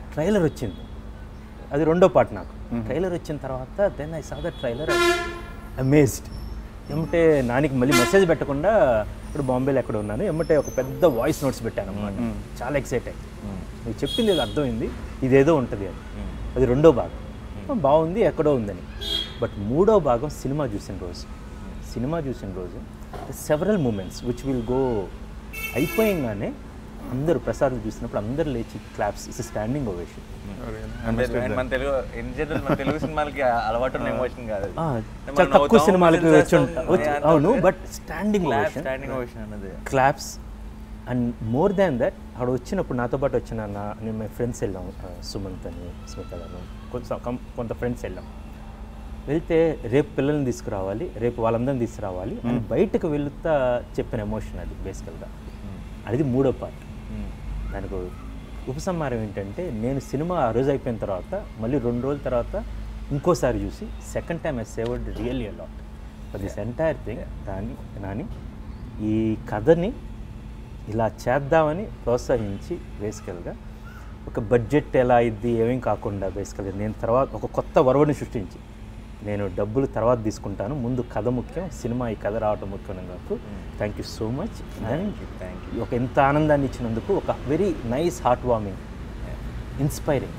Trailer వచ్చింది అది రెండో పార్ట్ నాకు ట్రైలర్ వచ్చిన తర్వాత then I saw the trailer amazed ఏమంటే నానికి మళ్ళీ మెసేజ్ పెట్టకుండా ఇప్పుడు బాంబేలో ఎక్కడ ఉన్నాను ఏమంటే ఒక పెద్ద వాయిస్ నోట్స్ పెట్టాను అనమాట చాలా ఎక్సైట్ అయ్యి నువ్వు చెప్పింది ఏదో అర్థమైంది ఇదేదో ఉంటుంది అని అది రెండో భాగం బాగుంది ఎక్కడో ఉందని బట్ మూడో భాగం సినిమా చూసిన రోజు సినిమా చూసిన రోజు several moments which will go అయిపోయంగానే అందరూ ప్రసాద్ చూసినప్పుడు అందరూ లేచి క్లాప్స్ ఇట్స్ స్టాండింగ్ ఓవేషన్ అంటే మన తెలుగు ఇన్ జనరల్ మన తెలుగు సినిమాలకి అలవాటు ఉన్న ఎమోషన్ కాదు అది. అంటే చాలా మనం తక్కువ నవ్వుతాం, సినిమాలకు whistle వచ్చి ఉంటా- చేస్తాం, వచ్చి- yeah, అవును అంటే but standing clap, ovation standing ovation అన్నది claps and more than that అక్కడ వచ్చినప్పుడు నాతో పాటు వచ్చిన నా నేను మై ఫ్రెండ్స్ వెళ్ళాం ఆ, సుమంత్ అని స్మిత గారు కొంత కం- కొంత ఫ్రెండ్స్ వెళ్ళాం వెళ్తే రేపు పిల్లల్ని తీసుకురావాలి రేపు వాళ్ళందరిని తీసుకురావాలి అని బయటకు వెళుతా చెప్పిన ఎమోషన్ అది బేసికల్గా అది మూడో పార్ట్ దానికి ఉపసంహారం ఏంటంటే నేను సినిమా ఆ రోజు అయిపోయిన తర్వాత మళ్ళీ రెండు రోజుల తర్వాత ఇంకోసారి చూసి second time I savoured really a lot for this entire thing దాన్ని నాని ఈ కథని ఇలా చేద్దామని ప్రోత్సహించి బేసికల్గా ఒక బడ్జెట్ ఎలా అయింది ఏమేం కాకుండా బేసికల్గా నేను తర్వాత ఒక కొత్త వరవడిని సృష్టించి నేను డబ్బులు తర్వాత తీసుకుంటాను ముందు కథ ముఖ్యం సినిమా ఈ కథ రావటం ముఖ్యం నాకు thank you so much thank ఒక ఎంత ఆనందాన్ని ఇచ్చినందుకు ఒక very nice heart warming inspiring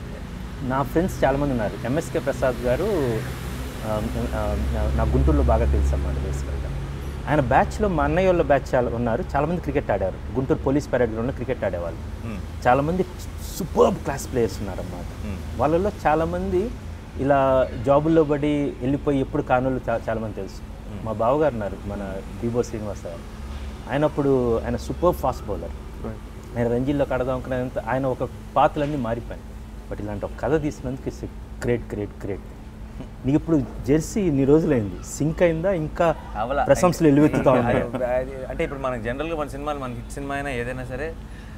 నా ఫ్రెండ్స్ చాలామంది ఉన్నారు ఎంఎస్కే ప్రసాద్ గారు ఆ, ఆ, నా- నా గుంటూరులో బాగా తెలుసు అన్నమాట బేసికల్గా ఆయన బ్యాచ్లో మా అన్నయ్య వాళ్ళ బ్యాచ్ చాలా ఉన్నారు చాలామంది క్రికెట్ ఆడారు గుంటూరు పోలీస్ పరేడ్ గ్రౌండ్లో క్రికెట్ ఆడేవాళ్ళు చాలామంది సూపర్ క్లాస్ ప్లేయర్స్ ఉన్నారన్నమాట వాళ్ళలో చాలామంది ఇలా జాబుల్లో పడి వెళ్ళిపోయి ఎప్పుడు కానోళ్ళు చా- చాలామంది తెలుసు మా బావగారు ఉన్నారు మన బీబో శ్రీనివాస గారు ఆయన అప్పుడు ఆయన సూపర్ ఫాస్ట్ బౌలర్ ఆయన రంజీల్లో కడదాం అనుకున్నంత ఆయన ఒక పాత్రలన్నీ మారిపోయాయి బట్ ఇలాంటి ఒక కథ తీసినందుకు ఇట్స్ గ్రేట్ గ్రేట్ గ్రేట్ నీకు ఇప్పుడు జెర్సీ ఇన్ని రోజులైంది సింక్ అయిందా ఇంకా అవలా. ప్రశంసలు ఎల్లువెత్తుతా ఉన్నాయి అది- అది- అంటే ఇప్పుడు మనకి జనరల్గా మన సినిమాలు మన హిట్ సినిమా అయినా ఏదైనా సరే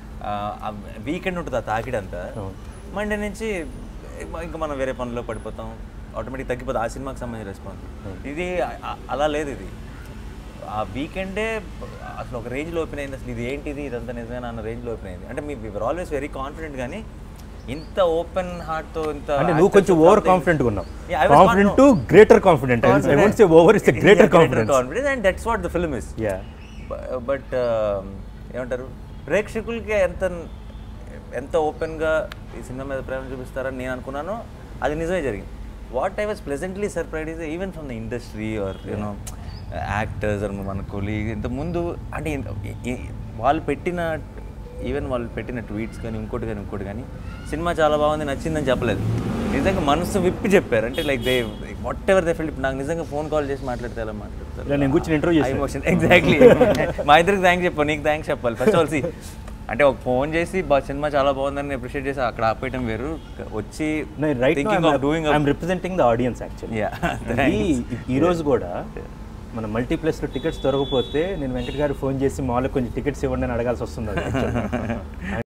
వీకెండ్ ఉంటుంది ఆ తాకిడంతా మండే నుంచి ఇంకా మనం వేరే పనిలో పడిపోతాం ఆటోమేటిక్ తగ్గిపోతుంది ఆ సినిమాకి సంబంధించిన రెస్పాన్స్ ఇది ఆ- అలా లేదు ఇది ఆ వీకెండే అసలు ఒక రేంజ్లో ఓపెన్ అయింది అసలు ఇది ఏంటిది ఇదంతా నిజమేనా అన్న రేంజ్లో ఓపెన్ అయింది అంటే మీ వివర్ ఆల్వేస్ వెరీ కాన్ఫిడెంట్ కానీ ఇంత ఓపెన్ హార్ట్తో ఇంత అంటే నువ్వు కొంచెం ఓవర్ కాన్ఫిడెంట్ ఉన్నావు Yeah, I was confident to greater confident I won't say over it's greater confidence confidence and that's what the film is yeah but ఏమంటారు ప్రేక్షకులకి ఎంత ఎంత ఓపెన్గా ఈ సినిమా మీద ప్రేమ చూపిస్తారని నేను అనుకున్నాను అది నిజమే జరిగింది what I was pleasantly surprise is even from the industry are you know actors are మన కొలీగ్ ఇంత ముందు అంటే ఇంత- ఈ- ఈ- వాళ్ళు పెట్టిన ఈవెన్ వాళ్ళు పెట్టిన ట్వీట్స్ కానీ ఇంకోటి కానీ ఇంకోటి కానీ సినిమా చాలా బాగుంది నచ్చిందని చెప్పలేదు నిజంగా మనసు విప్పి చెప్పారు అంటే like they whatever they feel నాకు నిజంగా ఫోన్ కాల్ చేసి మాట్లాడితే ఎలా మాట్లాడతారు ఇలా నేను కూర్చొని interview చేశాను. ఎమోషన్ ఎగ్జాక్ట్లీ మా ఇద్దరికి థ్యాంక్స్ చెప్పు నీకు థ్యాంక్స్ చెప్పాలి ఫస్ట్ ఆల్ సి అంటే ఒక ఫోన్ చేసి బా సినిమా చాలా బాగుందని అప్రిషియేట్ చేసి అక్కడ ఆపేయటం వేరు వచ్చి right thinking of doing I'm representing the audience actually Yeah, ఈ రోజు కూడా మన మల్టీప్లెక్స్లో టికెట్స్ దొరకకపోతే నేను వెంకట్ గారు ఫోన్ చేసి మామూలుగా కొంచెం టికెట్స్ ఇవ్వండి అని అడగాల్సి వస్తుంది